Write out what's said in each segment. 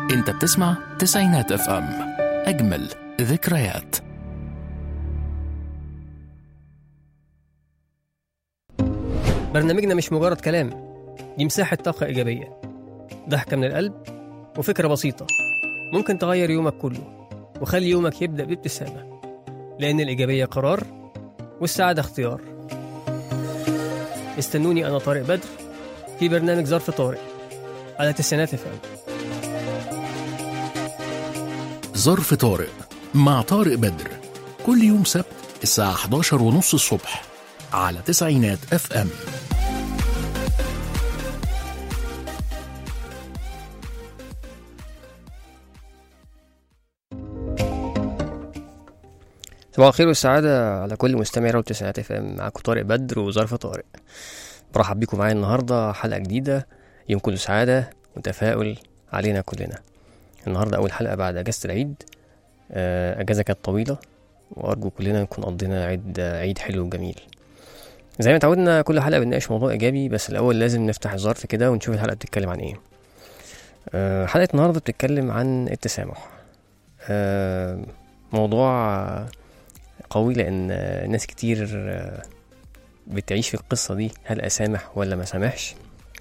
انت بتسمع تسعينات اف ام اجمل ذكريات برنامجنا مش مجرد كلام دي مساحة طاقة إيجابية ضحكة من القلب وفكرة بسيطة ممكن تغير يومك كله وخلي يومك يبدأ بابتسامة لأن الإيجابية قرار والسعادة اختيار استنوني أنا طارق بدر في برنامج ظرف طارق على تسعينات فم ظرف طارق مع طارق بدر كل يوم سبت الساعة 11 ونص الصبح على تسعينات اف ام صباح الخير والسعادة على كل مستمعي راديو تسعينات اف ام معاكم طارق بدر وظرف طارق برحب بيكم معايا النهاردة حلقة جديدة يوم كله سعادة وتفاؤل علينا كلنا النهاردة أول حلقة بعد أجازة العيد آه، أجازة كانت طويلة وأرجو كلنا نكون قضينا عيد عيد حلو وجميل زي ما اتعودنا كل حلقة بنناقش موضوع إيجابي بس الأول لازم نفتح الظرف كده ونشوف الحلقة بتتكلم عن إيه آه، حلقة النهاردة بتتكلم عن التسامح آه، موضوع قوي لأن آه، ناس كتير آه، بتعيش في القصة دي هل أسامح ولا ما سامحش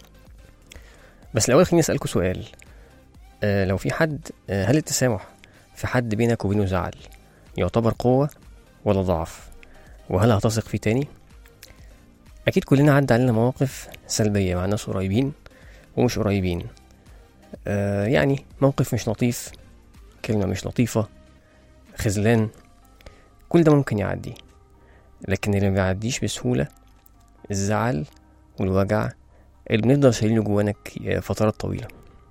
بس الأول خليني أسألكوا سؤال آه، لو في حد آه، هل التسامح في حد بينك وبينه زعل يعتبر قوة ولا ضعف وهل هتثق فيه تاني أكيد كلنا عدى علينا مواقف سلبية مع ناس قريبين ومش قريبين آه يعني موقف مش لطيف كلمة مش لطيفة خذلان كل ده ممكن يعدي لكن اللي ما بيعديش بسهولة الزعل والوجع اللي بنفضل شايلينه جوانا ك- فترات طويلة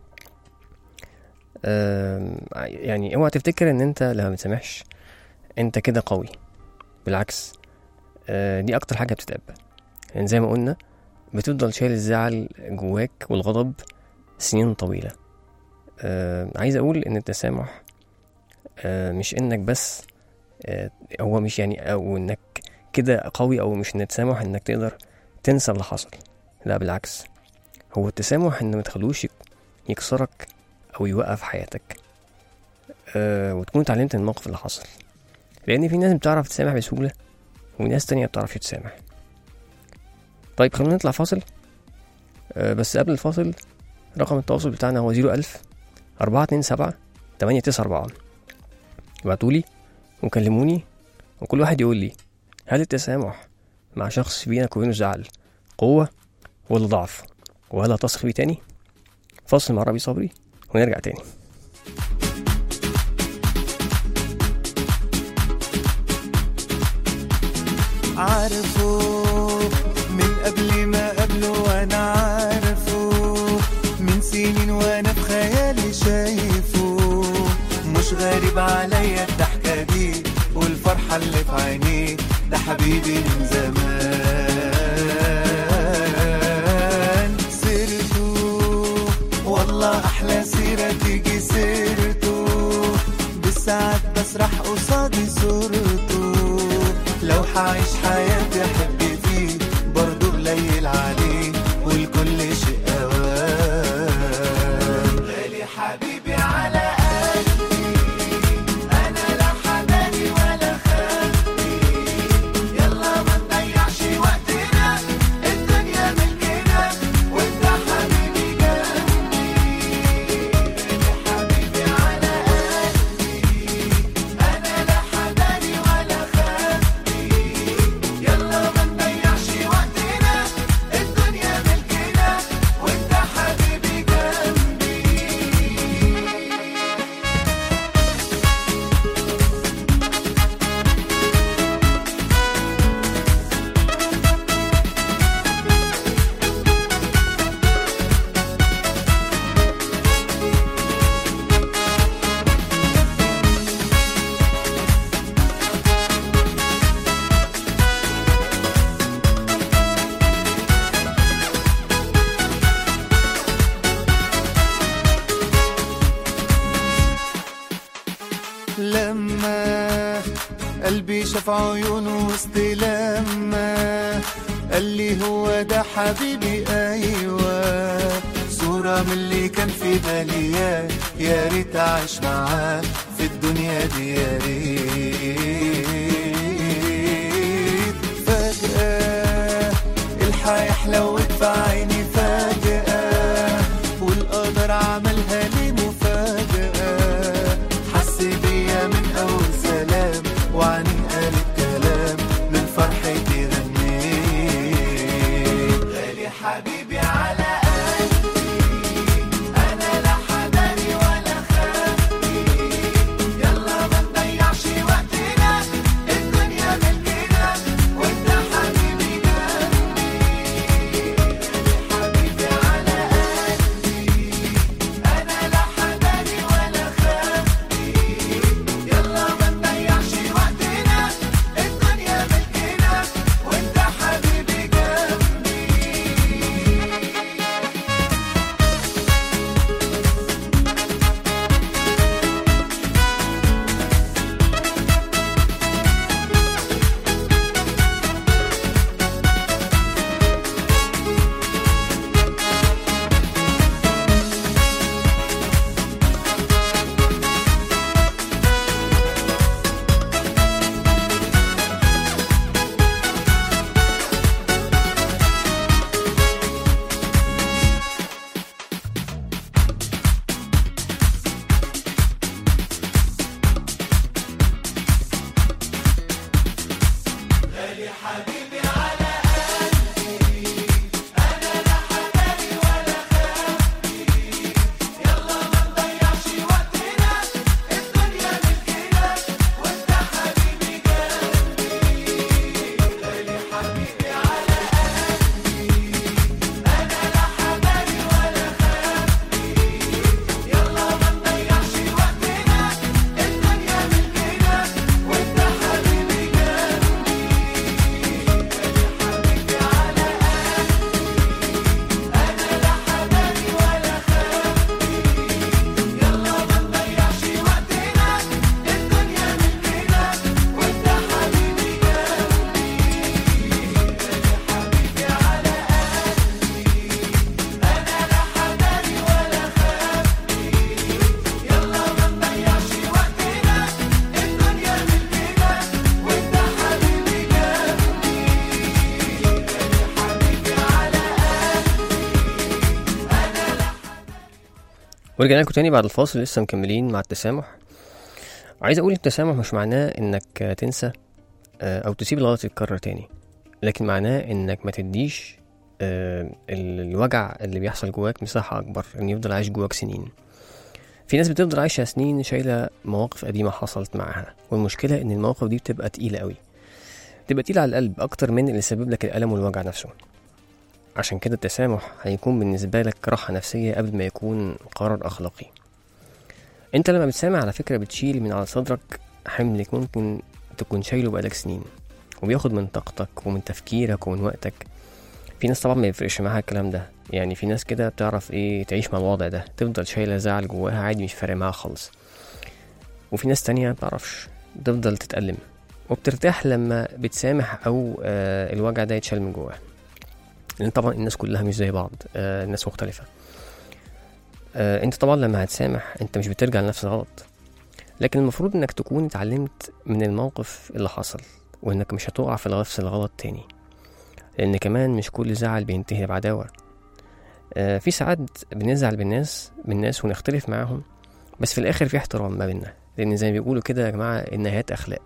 آم، يعني اوعى تفتكر ان انت لما بتسامحش انت كده قوي بالعكس آه، دي اكتر حاجة بتتعب يعني زي ما قلنا بتفضل شايل الزعل جواك والغضب سنين طويلة آه، عايز اقول ان التسامح آه، مش انك بس آه، هو مش يعني او انك كده قوي او مش ان التسامح انك تقدر تنسى اللي حصل لا بالعكس هو التسامح ان ما تخلوش يك- يكسرك او يوقف حياتك أه وتكون اتعلمت من الموقف اللي حصل لان في ناس بتعرف تسامح بسهوله وناس تانية بتعرفش تسامح طيب خلونا نطلع فاصل أه بس قبل الفاصل رقم التواصل بتاعنا هو زيرو ألف أربعة اتنين سبعة تمانية تسعة أربعة ابعتولي وكلموني وكل واحد يقول لي هل التسامح مع شخص بينك وبينه زعل قوة ولا ضعف وهل هتثق فيه تاني فاصل مع ربي صبري ونرجع تاني عارفه من قبل ما قبله وانا عارفه من سنين وانا في خيالي شايفه مش غريب عليا الضحكة دي والفرحة اللي في عينيه ده حبيبي من زمان سيرته والله احلى سيرة تيجي سيرته بالساعات بسرح قصادي صورته لو حعيش حياتي احب فيه برضه قليل عليه والكل شيء اوان غالي حبيبي على قلبي انا لا حبالي ولا خالي يلا ما نضيعش وقتنا الدنيا ملكنا وانت حبيبي جنبي غالي حبيبي على قلبي انا لا حبالي ولا خالي يلا ما نضيعش وقتنا الدنيا ملكنا وانت حبيبي جنبي لما قلبي شاف عيونه وسط لما قال لي هو ده حبيبي ايوه صورة صورة من اللي كان في بالي يا يا ريت أعيش معاه في الدنيا دي يا ريت فجأة الحياة حلوت في عيني فجأة والقدر عملها لي مفاجأة حس بيا من أول سلام وعيني قالت كلام من فرحتي غنيت غالي حبيبي على قلبي أنا لا حداني ولا خافي يلا ما نضيعش وقتنا الدنيا ملكنا وانت حبيبي جنبي حبيبي على قلبي انا لا حداني ولا خافي يلا ما نضيعش وقتنا الدنيا ملكنا وانت حبيبي جنبي ورجعنا لكم تاني بعد الفاصل لسه مكملين مع التسامح عايز اقول التسامح مش معناه انك تنسى آه، او تسيب الغلط يتكرر تاني لكن معناه انك ما تديش آه، ال- الوجع اللي بيحصل جواك مساحة اكبر ان يفضل عايش جواك سنين في ناس بتفضل عايشة سنين شايلة مواقف قديمة حصلت معاها والمشكلة ان المواقف دي بتبقى تقيلة قوي بتبقى تقيلة على القلب اكتر من اللي سبب لك الالم والوجع نفسه عشان كده التسامح هيكون بالنسبة لك راحة نفسية قبل ما يكون قرار أخلاقي انت لما بتسامح على فكرة بتشيل من على صدرك حمل ممكن تكون شايله بقالك سنين وبياخد من طاقتك ومن تفكيرك ومن وقتك في ناس طبعا ما يفرقش معاها الكلام ده يعني في ناس كده بتعرف ايه تعيش مع الوضع ده تفضل شايلة زعل جواها عادي مش فارق معاها خالص وفي ناس تانية متعرفش تفضل تتألم وبترتاح لما بتسامح أو آه الوجع ده يتشال من جواها لأن طبعا الناس كلها مش زي بعض آه الناس مختلفة آه انت طبعا لما هتسامح انت مش بترجع لنفس الغلط لكن المفروض انك تكون اتعلمت من الموقف اللي حصل وانك مش هتقع في نفس الغلط تاني لان كمان مش كل زعل بينتهي بعداوة آه في ساعات بنزعل بالناس بالناس ونختلف معاهم بس في الاخر في احترام ما بيننا لان زي ما بيقولوا كده يا جماعة النهايات اخلاق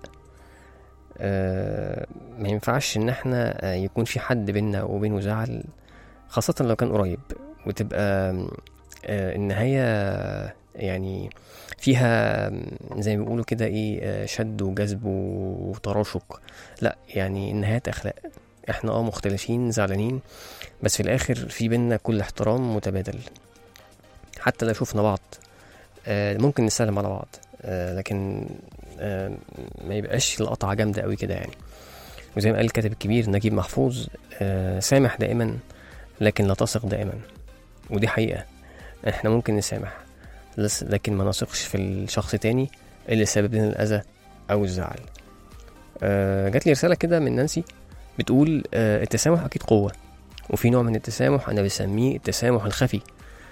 آه ما ينفعش ان احنا آه يكون في حد بينا وبينه زعل خاصة لو كان قريب وتبقى آه النهاية يعني فيها زي ما بيقولوا كده ايه آه، شد وجذب وتراشق لا يعني النهايات اخلاق احنا اه مختلفين زعلانين بس في الاخر في بينا كل احترام متبادل حتى لو شفنا بعض آه، ممكن نسلم على بعض آه، لكن آه، ما يبقاش القطعة جامدة قوي كده يعني وزي ما قال الكاتب الكبير نجيب محفوظ آه، سامح دائما لكن لا تثق دائما ودي حقيقة احنا ممكن نسامح لس- لكن ما نثقش في الشخص تاني اللي سبب لنا الأذى أو الزعل آه، جات لي رسالة كده من نانسي بتقول آه، التسامح أكيد قوة وفي نوع من التسامح أنا بسميه التسامح الخفي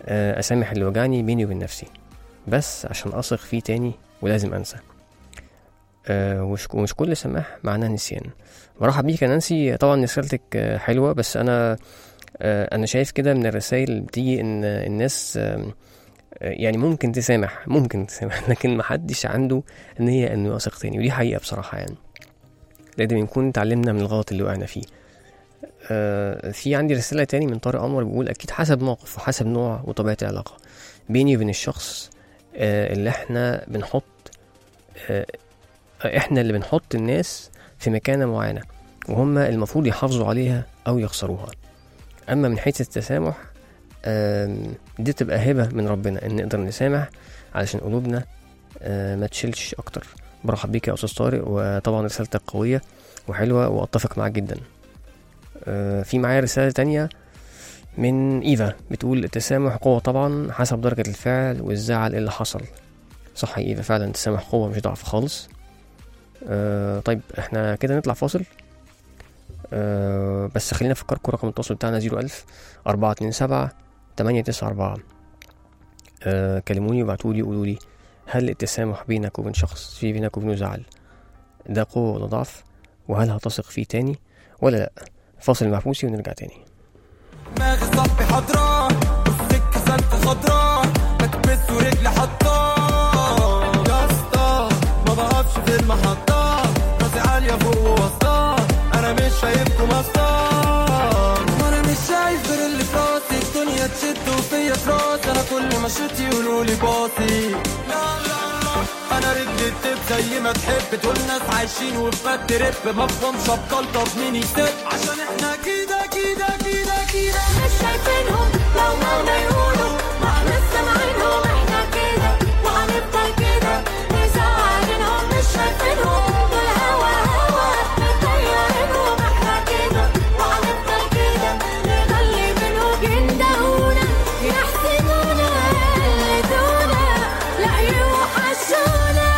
آه، أسامح اللي وجعني بيني وبين نفسي بس عشان أثق فيه تاني ولازم أنسى آه، ومش ومش كل سماح معناه نسيان مرحب بيك يا نانسي طبعا رسالتك آه، حلوة بس أنا آه، أنا شايف كده من الرسائل اللي بتيجي إن الناس آم، آه، يعني ممكن تسامح ممكن تسامح لكن محدش عنده نية إنه يثق تاني ودي حقيقة بصراحة يعني لازم نكون اتعلمنا من الغلط اللي وقعنا فيه آه، في عندي رسالة تاني من طارق أنور بيقول أكيد حسب موقف وحسب نوع وطبيعة العلاقة بيني وبين الشخص آه، اللي احنا بنحط آه، احنا اللي بنحط الناس في مكانة معينة وهم المفروض يحافظوا عليها أو يخسروها أما من حيث التسامح آم، دي تبقى هبة من ربنا إن نقدر نسامح علشان قلوبنا آه، ما تشيلش أكتر برحب بيك يا أستاذ طارق وطبعا رسالتك قوية وحلوة وأتفق معاك جدا آه، في معايا رسالة تانية من إيفا بتقول التسامح قوة طبعا حسب درجة الفعل والزعل اللي حصل صح يا إيفا فعلا التسامح قوة مش ضعف خالص آه طيب احنا كده نطلع فاصل آه بس خلينا نفكركم رقم التواصل بتاعنا زيرو ألف أربعة اتنين سبعة تمانية تسعة أربعة آه كلموني وابعتولي وقولوا لي هل التسامح بينك وبين شخص في بينك وبينه زعل ده قوة ولا ضعف وهل هتثق فيه تاني ولا لأ فاصل مع فوسي ونرجع تاني دماغي صبي حضراه والسكة سلك خضراه بكبس ورجلي حطاه يا اسطى ما بقفش في المحطة راسي عالية فوق ووسطاه أنا مش شايفكم أصلا وأنا مش شايف غير اللي في راسي الدنيا تشد وفيا في راسي أنا كل ما شوت يقولولي باصي لا لا لا أنا رجلي تب زي ما تحب دول ناس عايشين وفي مد رب ما بفهمش أبطال طب مين يسد عشان احنا كده كده كده كده مش شايفينهم لو مهما يقولوا ما احنا سامعينهم احنا كده وهنفضل كده مزعلينهم مش شايفينهم دول هوا هوا مطيرينهم احنا كده وهنفضل كده نغلي منهم يندهونا يحسدونا يقلدونا لا يوحشونا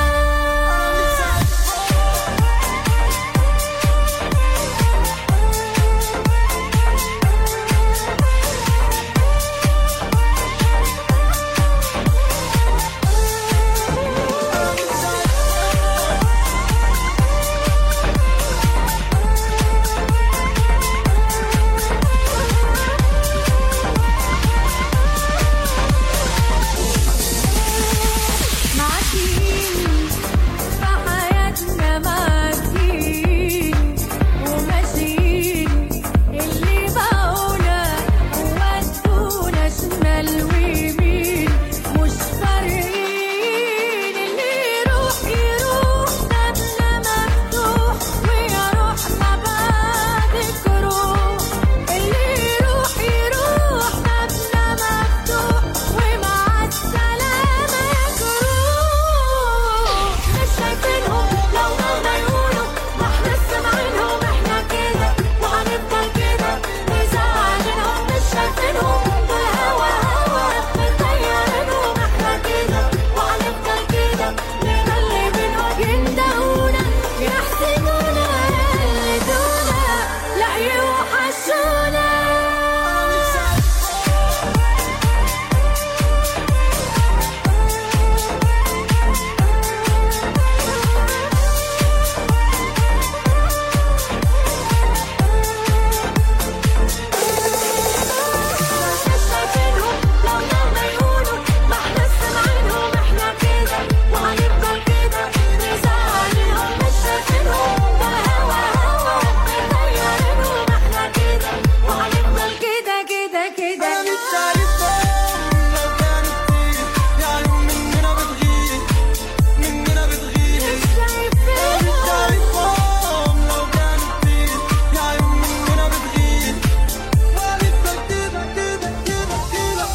معديين في حياتنا معديين وماشيين اللي باعونا ودونا شمال ويمين مش فارقين اللي يروح يروح بابنا مفتوح ويا روح ما بعدك روح اللي يروح يروح بابنا مفتوح ومع السلامة جروح مش شايفينهم لو مهما يقولوا ما احنا سامعينهم احنا كده وهنفضل كده مزعلينهم مش شايفينهم دول هوا هوا مطيرينهم احنا كده وهنفضل كده نغلي منهم يندهونا يحسدونا يقلدونا لا يوحشونا مش شايفينهم لو مهما يقولوا ما احنا سامعينهم احنا كده وهنفضل كده مزعلينهم مش شايفينهم دول هوا هوا مطيرينهم احنا كده وهنفضل كده كده كده أنا مش شايفهم لو كانت تيجي يا عيون مننا بتغيب مننا بتغيب مش أنا مش شايفينهم شايفهم لو كانت تيجي يا عيون مننا بتغيب وهنفضل كده كده كده كده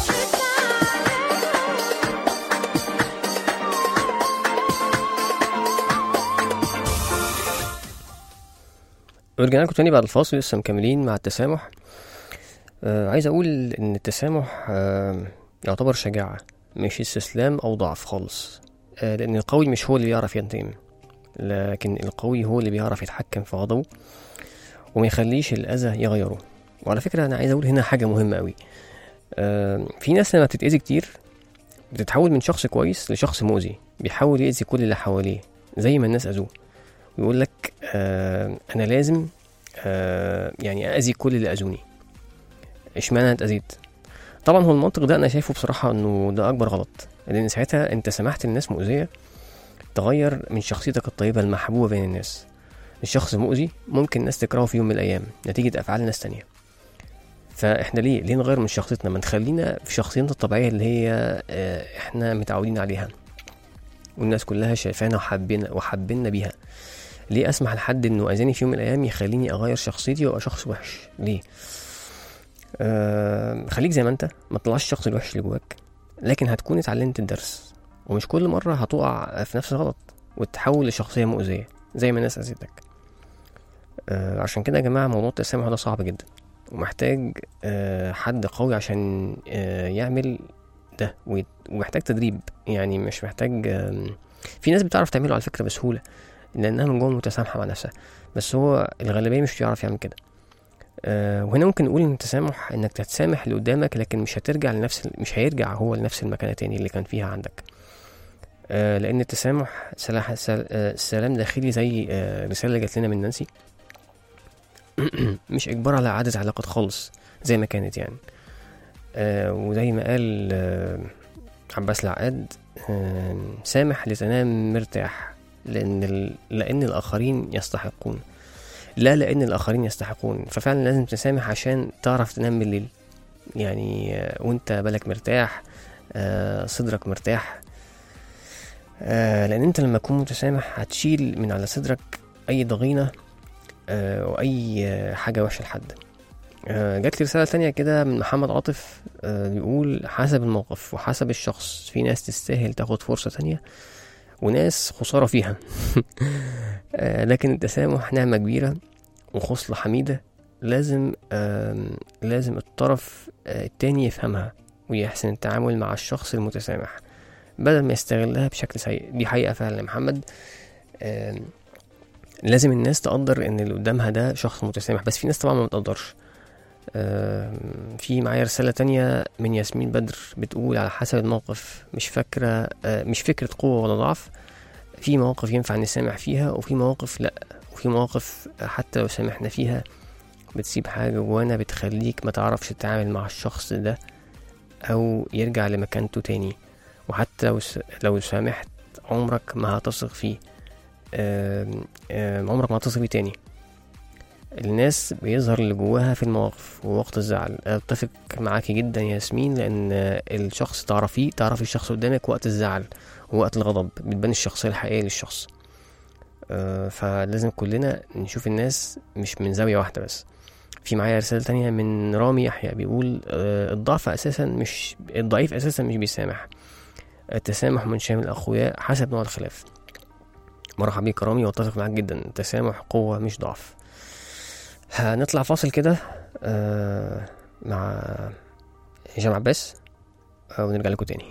ورجعنا لكم تاني بعد الفاصل لسه مكملين مع التسامح آه عايز اقول ان التسامح آه يعتبر شجاعة مش استسلام او ضعف خالص آه لان القوي مش هو اللي بيعرف ينتقم لكن القوي هو اللي بيعرف يتحكم في غضبه وما يخليش الاذى يغيره وعلى فكرة انا عايز اقول هنا حاجة مهمة قوي آه، في ناس لما بتتأذي كتير بتتحول من شخص كويس لشخص مؤذي بيحاول يأذي كل اللي حواليه زي ما الناس أذوه ويقول لك آه أنا لازم آه يعني أذي كل اللي أذوني اشمعنى أنا اتأذيت طبعا هو المنطق ده أنا شايفه بصراحة إنه ده أكبر غلط لأن ساعتها أنت سمحت للناس مؤذية تغير من شخصيتك الطيبة المحبوبة بين الناس الشخص مؤذي ممكن الناس تكرهه في يوم من الأيام نتيجة أفعال ناس تانية فاحنا ليه ليه نغير من شخصيتنا ما نخلينا في شخصيتنا الطبيعيه اللي هي آه، احنا متعودين عليها والناس كلها شايفانا وحابين وحابيننا بيها ليه اسمح لحد انه اذاني في يوم من الايام يخليني اغير شخصيتي وابقى شخص وحش ليه آه خليك زي ما انت ما تطلعش الشخص الوحش اللي جواك لكن هتكون اتعلمت الدرس ومش كل مره هتقع في نفس الغلط وتتحول لشخصيه مؤذيه زي ما الناس اذتك آه عشان كده يا جماعه موضوع التسامح ده صعب جدا ومحتاج آه، حد قوي عشان آه، يعمل ده ويت- ومحتاج تدريب يعني مش محتاج آم، في ناس بتعرف تعمله على فكرة بسهولة لأنها من جوه متسامحة مع نفسها بس هو الغالبية مش بيعرف يعمل كده آه، وهنا ممكن نقول ان التسامح انك تتسامح اللي قدامك لكن مش هترجع لنفس مش هيرجع هو لنفس المكانة تاني اللي كان فيها عندك آه، لان التسامح سلاح سل- آه، سلام داخلي زي آه، رسالة جات لنا من نانسي مش اجبار على اعاده علاقات خالص زي ما كانت يعني آه وزي ما قال آه عباس العقاد آه سامح لتنام مرتاح لان ال... لان الاخرين يستحقون لا لان الاخرين يستحقون ففعلا لازم تسامح عشان تعرف تنام بالليل يعني آه وانت بالك مرتاح آه صدرك مرتاح آه لان انت لما تكون متسامح هتشيل من على صدرك اي ضغينه آه، واي آه، حاجه وحشه لحد آه، جات لي رساله تانية كده من محمد عاطف آه، بيقول حسب الموقف وحسب الشخص في ناس تستاهل تاخد فرصه تانية وناس خساره فيها آه، لكن التسامح نعمه كبيره وخصله حميده لازم آم، لازم الطرف آه، التاني يفهمها ويحسن التعامل مع الشخص المتسامح بدل ما يستغلها بشكل سيء دي حقيقه فعلا يا محمد آم، لازم الناس تقدر ان اللي قدامها ده شخص متسامح بس في ناس طبعا ما بتقدرش آم، في معايا رسالة تانية من ياسمين بدر بتقول على حسب الموقف مش فاكرة آه، مش فكرة قوة ولا ضعف في مواقف ينفع نسامح فيها وفي مواقف لأ وفي مواقف حتى لو سامحنا فيها بتسيب حاجة جوانا بتخليك ما تعرفش تتعامل مع الشخص ده أو يرجع لمكانته تاني وحتى لو س- لو سامحت عمرك ما هتثق فيه آم، آم، عمرك ما هتثق فيه تاني الناس بيظهر اللي جواها في المواقف ووقت الزعل اتفق معاكي جدا يا ياسمين لان الشخص تعرفيه تعرفي الشخص قدامك وقت الزعل ووقت الغضب بتبان الشخصية الحقيقية للشخص آه، فلازم كلنا نشوف الناس مش من زاوية واحدة بس في معايا رسالة تانية من رامي يحيى بيقول آه، الضعف أساسا مش الضعيف أساسا مش بيسامح التسامح من شامل الأخوياء حسب نوع الخلاف مرحبا بيك يا رامي واتفق معاك جدا التسامح قوة مش ضعف هنطلع فاصل كده آه، مع هشام عباس آه، ونرجع لكم تاني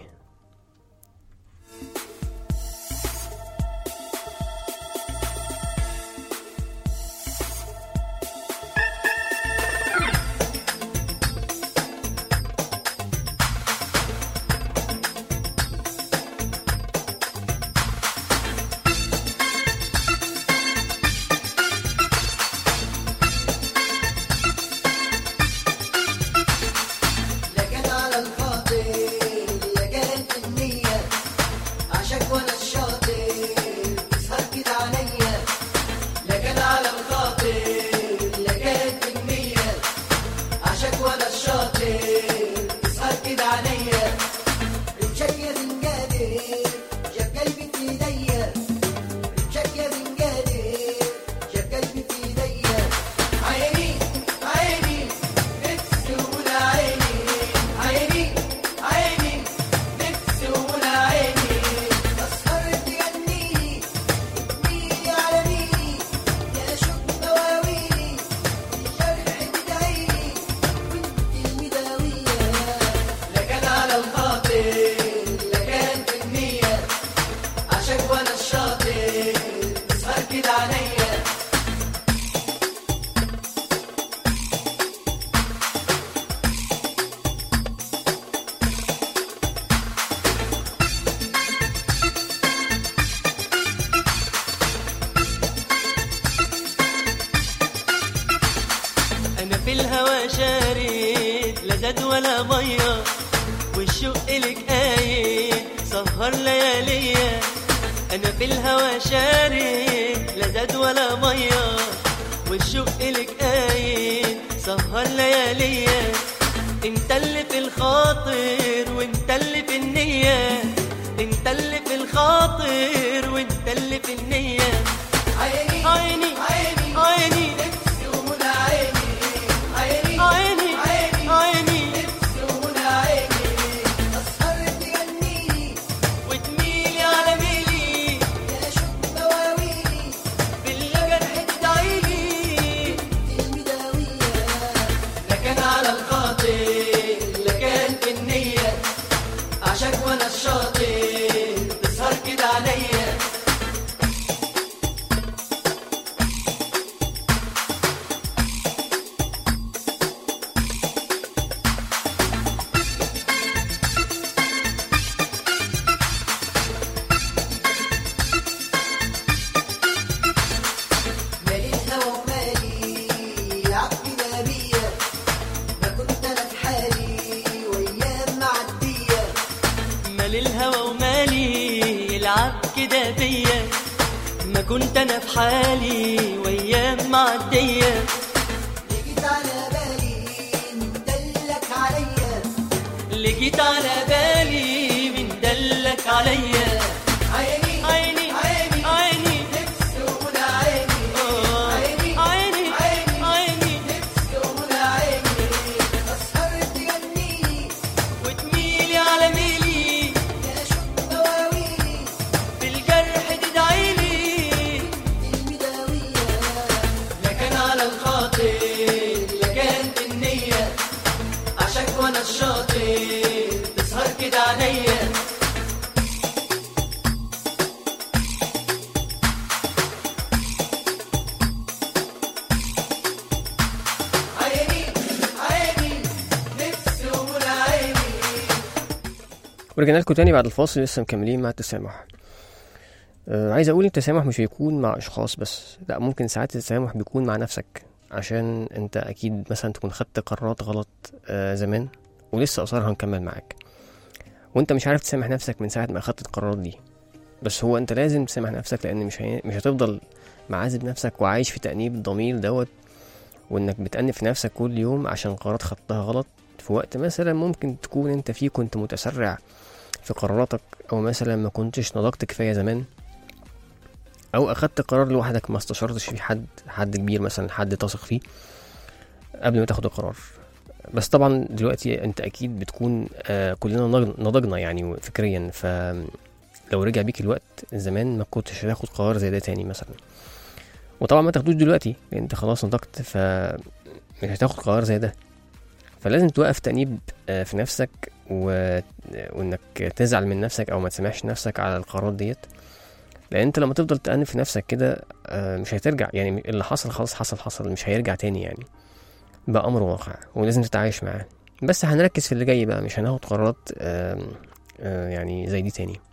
لكن على الخاطر لكن في النية عشاك وانا الشاطر تسهر كده عليا لكن على الخاطر لكن في النية عشاك وانا الشاطر تسهر كده عليا مشير قادر جاب قلبي في ايديا مشير قادر جاب قلبي في ايديا عيني عيني نفسي ولا عيني عيني عيني نفسي ولا عيني تسهر تغنيلي تميلي على ميلي يا شوق دواويلي الجرح بدعيلي وانت المداوية زاد ولا ميه والشوق لك قايل سهر لياليا انا في الهوى شارك لا زاد ولا ميه والشوق لك قايل سهر لياليا انت اللي في الخاطر وانت اللي في النية انت اللي في الخاطر وانت اللي في النية عيني عيني عيني عيني نفسي ومنى عيني عيني عيني عيني عيني نفسي ومنى عيني أسهر تغنيلي وتميلي على ميلي يا شوق دواويلي بالجرح تدعيلي المداوية لا كان على الخاطر لا كان في النية عشان وانا الشاطر تسهر كده عليا مالي الهوى ومالي عبي نبية ما كنت أنا في حالي وأيام معدية مال الهوى ومالي يلعب كده بيا ما كنت انا في حالي وايام معديه جيت على بالي مدلك عليا اللي جيت على بالي من دلك عليا عيني عيني عيني عيني نفسي ومنى عيني آه. عيني عيني عيني عيني نفسي ومنى عيني أسهر تغنيلي وتميلي على ميلي يا شوق دواويلي بالجرح تدعيلي المداوية لا كان على الخاطر لا كان في النية عشاك وانا الشاطر تسهر كده عليا عيني عيني نفسي ومنى عيني ورجعنا لكم تاني بعد الفاصل لسه مكملين مع التسامح آه عايز اقول التسامح مش بيكون مع اشخاص بس لا ممكن ساعات التسامح بيكون مع نفسك عشان انت اكيد مثلا تكون خدت قرارات غلط آه زمان ولسه اثرها مكمل معاك وانت مش عارف تسامح نفسك من ساعه ما اخدت القرارات دي بس هو انت لازم تسامح نفسك لان مش هي... مش هتفضل معذب نفسك وعايش في تأنيب الضمير دوت وانك بتأنب في نفسك كل يوم عشان قرارات خدتها غلط في وقت مثلا ممكن تكون انت فيه كنت متسرع في قراراتك او مثلا ما كنتش نضجت كفايه زمان او اخدت قرار لوحدك ما استشرتش فيه حد حد كبير مثلا حد تثق فيه قبل ما تاخد القرار بس طبعا دلوقتي انت اكيد بتكون آه كلنا نضج- نضجنا يعني فكريا فلو رجع بيك الوقت زمان ما كنتش هتاخد قرار زي ده تاني مثلا وطبعا ما تاخدوش دلوقتي لان انت خلاص نضجت ف مش هتاخد قرار زي ده فلازم توقف تأنيب آه، في نفسك و... وانك تزعل من نفسك او ما تسامحش نفسك على القرارات ديت لان انت لما تفضل تأنب في نفسك كده آه، مش هترجع يعني اللي حصل خلاص حصل حصل مش هيرجع تاني يعني بقى امر واقع ولازم تتعايش معاه بس هنركز في اللي جاي بقى مش هناخد قرارات آم، آه، يعني زي دي تاني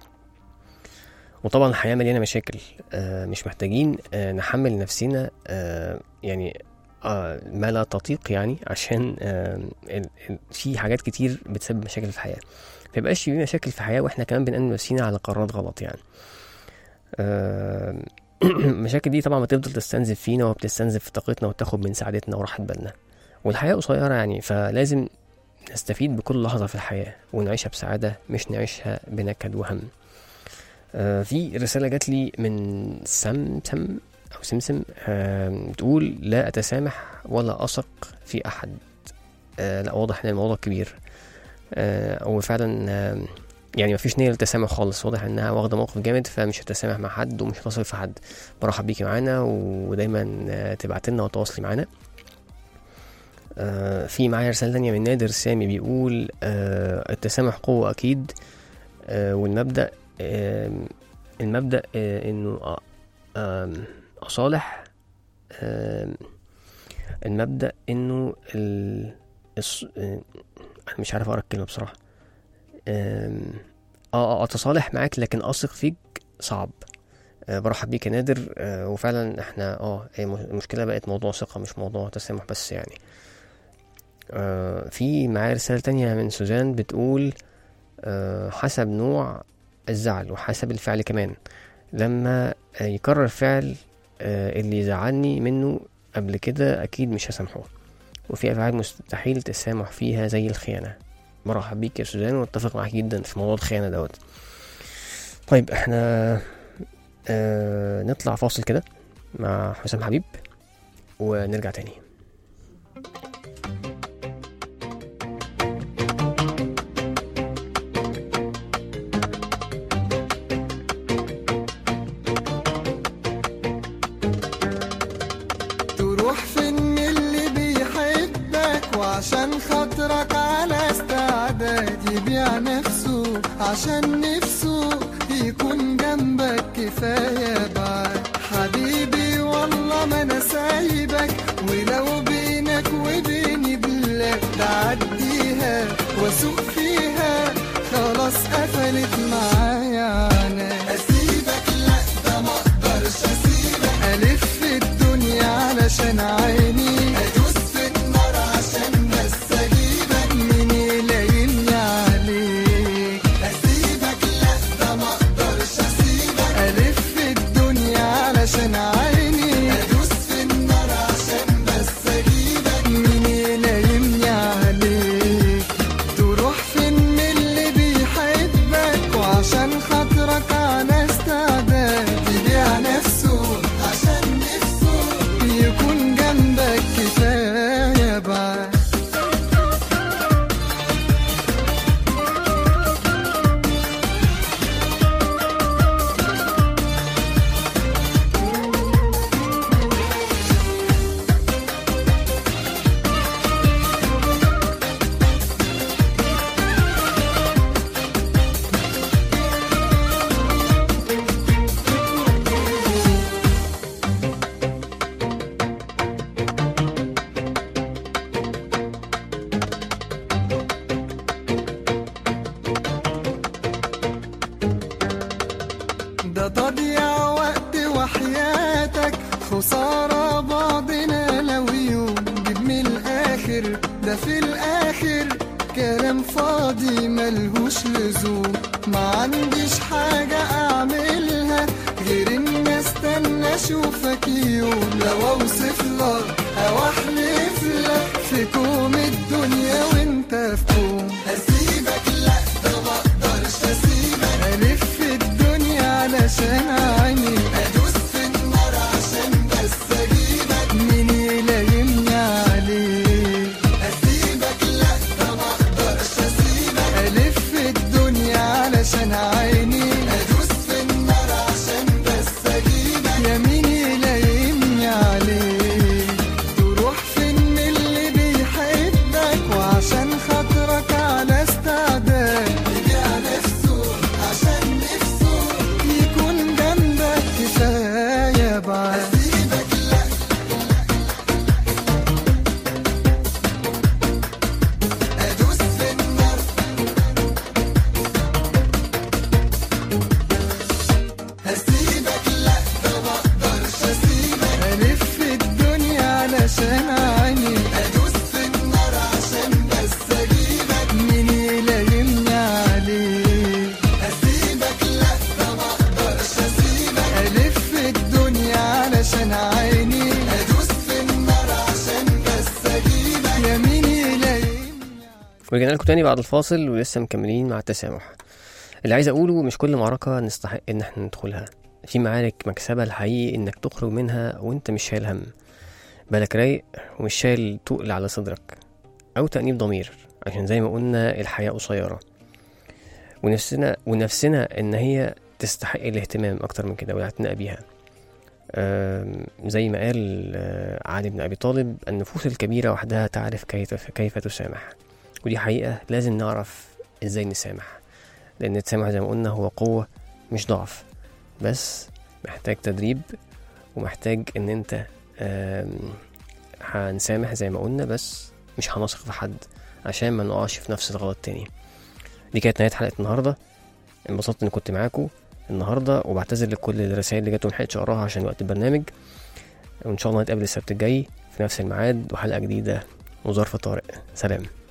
وطبعا الحياة مليانة مشاكل آه، مش محتاجين آه، نحمل نفسنا آه، يعني آه، ما لا تطيق يعني عشان آه، ال- ال- في حاجات كتير بتسبب مشاكل في الحياة ميبقاش في مشاكل في الحياة واحنا كمان بنأنب نفسينا على قرارات غلط يعني آه، المشاكل دي طبعا بتفضل تستنزف فينا وبتستنزف في طاقتنا وتاخد من سعادتنا وراحة بالنا والحياة قصيرة يعني فلازم نستفيد بكل لحظة في الحياة ونعيشها بسعادة مش نعيشها بنكد وهم آه، في رسالة جات لي من سمسم أو سمسم آه، بتقول لا أتسامح ولا أثق في أحد آه، لا واضح إن الموضوع كبير آه، هو فعلا آه، يعني مفيش نية للتسامح خالص واضح إنها واخدة موقف جامد فمش هتسامح مع حد ومش هتثق في حد برحب بيكي معانا ودايما آه، تبعت لنا وتواصلي معانا آه، في معايا رسالة تانية من نادر سامي بيقول آه، التسامح قوة أكيد آه، والمبدأ آم، المبدأ آه، إنه آه، آم، أصالح آم، المبدأ إنه ال... الص... آه، أنا مش عارف أقرأ الكلمة بصراحة آم، اه اه اتصالح معاك لكن اثق فيك صعب آه برحب بيك يا نادر آه وفعلا احنا اه هي م- المشكله بقت موضوع ثقه مش موضوع تسامح بس يعني آه في معايا رسالة تانية من سوزان بتقول آه حسب نوع الزعل وحسب الفعل كمان لما آه، يكرر فعل آه اللي يزعلني منه قبل كده أكيد مش هسامحه وفي أفعال مستحيل التسامح فيها زي الخيانة مرحب بيك يا سوزان واتفق معاك جدا في موضوع الخيانة دوت طيب احنا آه نطلع فاصل كده مع حسام حبيب ونرجع تاني تروح فين من اللي بيحبك وعشان خاطرك على استعداد يبيع نفسه عشان نفسه يكون جنبك كفاية بعد حبيبي والله ما انا سايبك ولو بينك وبيني بلاد تعديها واسوق فيها خلاص قفلت معايا انا اسيبك لا ده ما اقدرش اسيبك الف الدنيا علشان عيني ادوس في النار عشان بس اجيبك مين يلاقيني عليك اسيبك لا ده ما اقدرش اسيبك الف الدنيا علشان عيني ادوس في النار عشان بس اجيبك مين يلاقيني عليك تروح فين من اللي بيحبك وعشان خاطرك على استعداد يبيع نفسه عشان نفسه يكون جنبك كفاية بعد ده تضيع وقت وحياتك خسارة بعضنا لو يوم جيب من الآخر ده في الآخر كلام فاضي ملهوش لزوم ما عنديش حاجة أعملها غير إن استنى أشوفك يوم لو أوصف لك أو أحلف لك في كوم الدنيا وأنت في كوم أسيبك لأ ده ما أقدرش أسيبك ألف الدنيا علشان عيني أدوس في النار عشان بس أجيبك مين يلايمني عليك أسيبك لأ ده ما أقدرش أسيبك ألف الدنيا علشان عيني أدوس في النار عشان بس أجيبك يا مين يلايمني عليك تروح فين من اللي بيحبك وعشان خاطرك على استعداد يبيع نفسه عشان نفسه يكون جنبك كفاية بعد أسيبك لأ أدوس في النار هسيبك لأ ده ما أقدرش أسيبك ألف الدنيا علشان عيني أدوس في النار عشان بس أجيبك مين يلايمني عليك أسيبك لأ ده ما أقدرش أسيبك ألف الدنيا علشان عيني أدوس في النار عشان بس أجيبك يا مين يلايمني ورجعنا لكم تاني بعد الفاصل ولسه مكملين مع التسامح اللي عايز اقوله مش كل معركة نستحق ان احنا ندخلها في معارك مكسبها الحقيقي انك تخرج منها وانت مش شايل هم بالك رايق ومش شايل تقل على صدرك او تأنيب ضمير عشان زي ما قلنا الحياة قصيرة ونفسنا ونفسنا ان هي تستحق الاهتمام اكتر من كده والاعتناء بيها آم، زي ما قال آه، علي بن ابي طالب النفوس الكبيرة وحدها تعرف كيف كيف تسامح ودي حقيقة لازم نعرف ازاي نسامح لأن التسامح زي ما قلنا هو قوة مش ضعف بس محتاج تدريب ومحتاج ان انت آم، هنسامح زي ما قلنا بس مش هنثق في حد عشان ما نقعش في نفس الغلط تاني دي كانت نهاية حلقة النهاردة انبسطت اني كنت معاكم النهاردة وبعتذر لكل الرسائل اللي جت وملحقتش اقراها عشان وقت البرنامج وان شاء الله نتقابل السبت الجاي في نفس الميعاد وحلقة جديدة وظرف طارق سلام